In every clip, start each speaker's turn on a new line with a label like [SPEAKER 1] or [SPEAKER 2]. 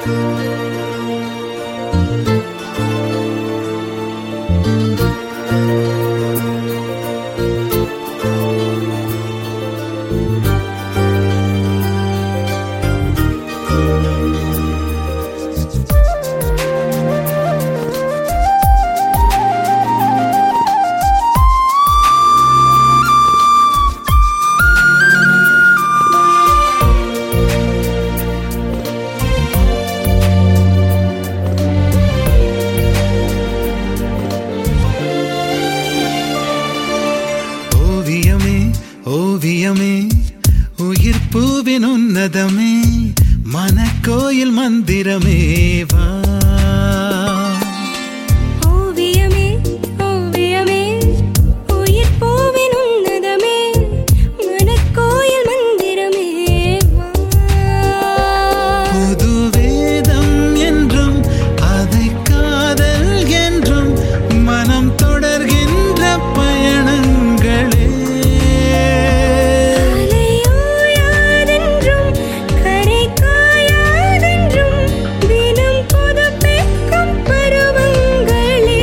[SPEAKER 1] ஓவியமே ஓவியமே உயிர் பூவின் உன்னதமே மனக்கோயில் மந்திரமே வா
[SPEAKER 2] ஓவியமே ஓவியமே உயிர் பூவின் உன்னதமே மனக்கோயில் மந்திரமே வா
[SPEAKER 1] புது வேதம் என்றும் அதை காதல் என்றும் மனம் தொடர்கின்ற பயணங்களே
[SPEAKER 2] அலையோயாதென்றும் கரை காயாதென்றும் தினம் புதுப்பிக்கும் பருவங்களே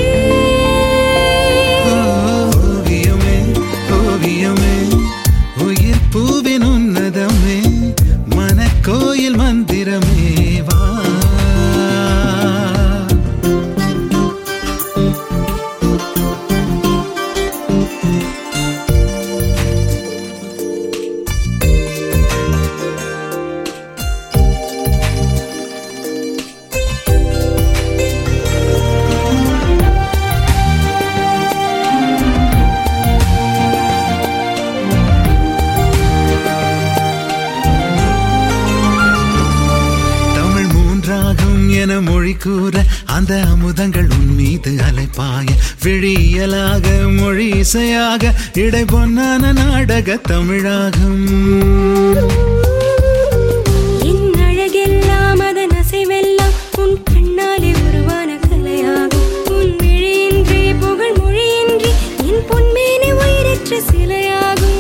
[SPEAKER 1] ஓவியமே ஓவியமே உயிர் பூவின் உன்னதமே மனக்கோயில் மந்திரமே வா தமிழ் மூன்றாகும் என மொழி கூற அந்த அமுதங்கள் உன் மீது அலைப்பாய விழியலாக மொழி இசையாக இடை பொன்னான நாடக தமிழாகும்
[SPEAKER 2] என் அழகெல்லாம் அதன் அசைவெல்லாம் உன் கண்ணாலே உருவான கலையாகும் உன் விழியின்றி புகழ் மொழியின்றி என் பொன்மேனி உயிரற்ற சிலையாகும்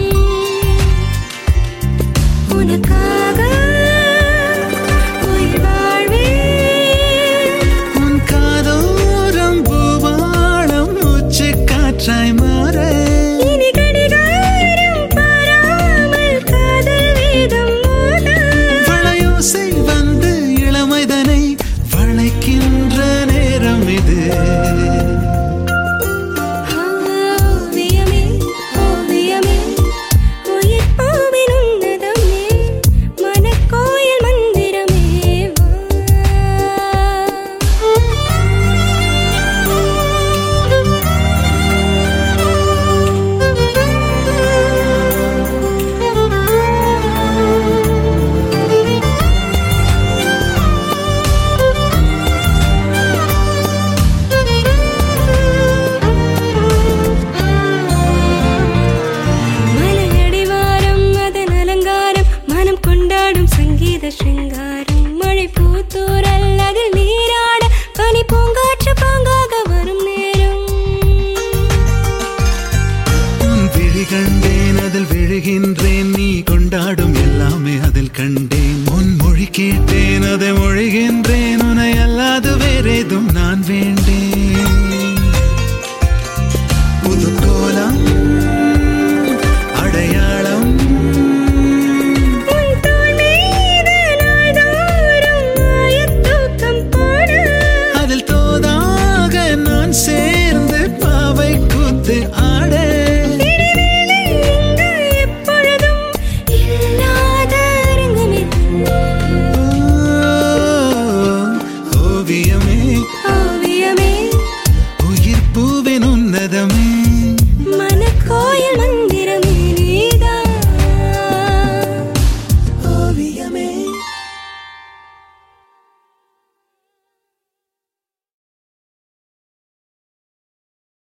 [SPEAKER 2] உனக்காக உயிர் வாழ்வேன்
[SPEAKER 1] உன் காதோரம் பூவாளம் உச்சி காற்றாய் மாற
[SPEAKER 2] இனி கடிகாரம் பாராமல் காதல் வேதம் மோத
[SPEAKER 1] வளையோசை வந்து இளமைதனை வளைக்கின்ற நேரம் இது
[SPEAKER 2] ஓவியமே ஓவியமே உயிர் பூவின் உன்னதமே மனக்கோயில் மந்திரமே மலையடிவாரம் அதன் அலங்காரம் மனம் கொண்டாடும் சங்கீத சிருங்காரம் மழை பூத்தூரல் அதில் நீராட பனி பூங்காற்று பாங்காக வரும் நேரம்
[SPEAKER 1] உன் விழி கண்டேன் அதில் விழுகின்றேன் நீ கொண்டாடும் எல்லாமே அதில் கண்டேன் உன் மொழி கேட்டேன் அதை மொழிகின்றேன் உன்னை அல்லாது வேறேதும் நான் வேண்டேன் புது கோலம் அடையாளம்
[SPEAKER 2] உன் தோள் மீது நாள்தோறும் மாயத்தூக்கம் போட
[SPEAKER 1] அதில் தோதாக நான் சேர்ந்து பாவை கூத்து ஆட
[SPEAKER 2] இடைவேளை இங்கு எப்பொழுதும் இல்லாத அரங்கம் இது.
[SPEAKER 1] ஓவியமே
[SPEAKER 2] ஓ